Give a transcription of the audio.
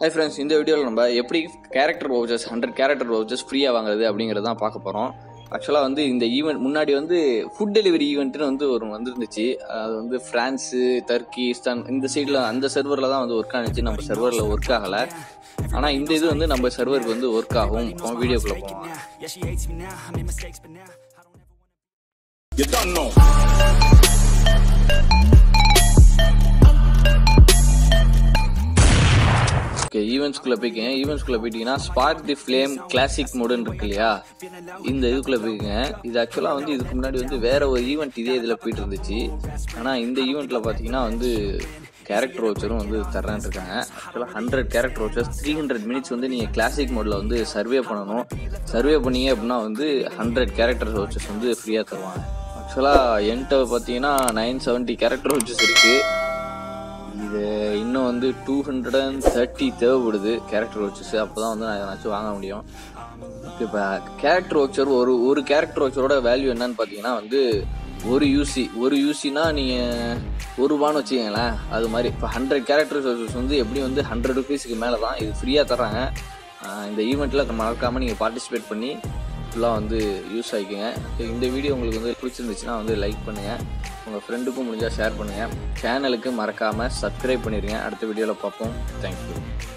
Hi friends இந்த வீடியோவில் நம்ம எப்படி character vouchers hundred character vouchers ஃப்ரீயாக வாங்குறது அப்படிங்கிறது தான் பார்க்க போகிறோம் ஆக்சுவலாக வந்து இந்த ஈவெண்ட் முன்னாடி வந்து ஃபுட் டெலிவரி ஈவெண்ட்னு வந்து ஒரு வந்துருந்துச்சு அது வந்து ஃப்ரான்ஸு டர்க்கி இஸ்தான் இந்த சைடில் அந்த சர்வரில் தான் வந்து ஒர்க் ஆனிச்சு நம்ம சர்வரில் ஒர்க் ஆகலை ஆனால் இந்த இது வந்து நம்ம சர்வருக்கு வந்து ஒர்க் ஆகும் வீடியோக்குள்ளே போவோம் Yeah, she hates me now. I made mistakes, but now I don't ever wanna. You don't know. Okay ஈவெண்ட்ஸ்குள்ளே போய்க்கங்க ஈவெண்ட்ஸ்குள்ளே போயிட்டீங்கன்னா ஸ்பார்க் தி ஃப்ளேம் கிளாசிக் மோடுன்னு இருக்கு இல்லையா இந்த இதுக்குள்ளே போய்க்கங்க இது ஆக்சுவலாக வந்து இதுக்கு முன்னாடி வந்து வேற ஒரு ஈவெண்ட் இதே இதில் போயிட்டு இருந்துச்சு ஆனால் இந்த ஈவெண்ட்டில் பார்த்தீங்கன்னா வந்து கேரக்டர் வச்சரும் வந்து தர்றேன் இருக்காங்க ஆக்சுவலாக hundred character vouchers three hundred minutes வந்து நீங்கள் கிளாசிக் மோடில் வந்து சர்வே பண்ணணும் சர்வே பண்ணீங்க அப்படின்னா வந்து ஹண்ட்ரட் கேரக்டர் வச்சர்ஸ் வந்து ஃப்ரீயாக தருவாங்க ஆக்சுவலாக என்கிட்ட பார்த்தீங்கன்னா நைன் செவன்ட்டி கேரக்டர் வச்சர்ஸ் இருக்குது இது இன்னும் வந்து டூ ஹண்ட்ரட் அண்ட் தேர்ட்டி தேவைப்படுது கேரக்டர் வச்சஸ் அப்போ தான் வந்து நான் எதனாச்சும் வாங்க முடியும் இப்போ கேரக்டர் வச்சர் ஒரு ஒரு கேரக்டர் வச்சரோட வேல்யூ என்னன்னு பார்த்தீங்கன்னா வந்து ஒரு யூசி ஒரு யூசினா நீங்கள் ஒரு ரூபான்னு வச்சுக்கங்களேன் அது மாதிரி இப்போ ஹண்ட்ரட் கேரக்டர் வச்சஸ் வந்து எப்படி வந்து ஹண்ட்ரட் ருபீஸ்க்கு மேலே தான் இது ஃப்ரீயாக தர்றாங்க ஆஹ் இந்த ஈவெண்ட்டில் மறக்காமல் நீங்கள் பார்ட்டிசிபேட் பண்ணி ஃபுல்லாக வந்து யூஸ் ஆகிக்கோங்க இந்த வீடியோ உங்களுக்கு வந்து பிடிச்சிருந்துச்சுன்னா வந்து லைக் பண்ணுங்கள் உங்கள் ஃப்ரெண்டுக்கும் முடிஞ்சால் ஷேர் பண்ணுங்கள் சேனலுக்கு மறக்காமல் சப்ஸ்கிரைப் பண்ணிடுங்க அடுத்த வீடியோவில் பார்ப்போம் தேங்க்யூ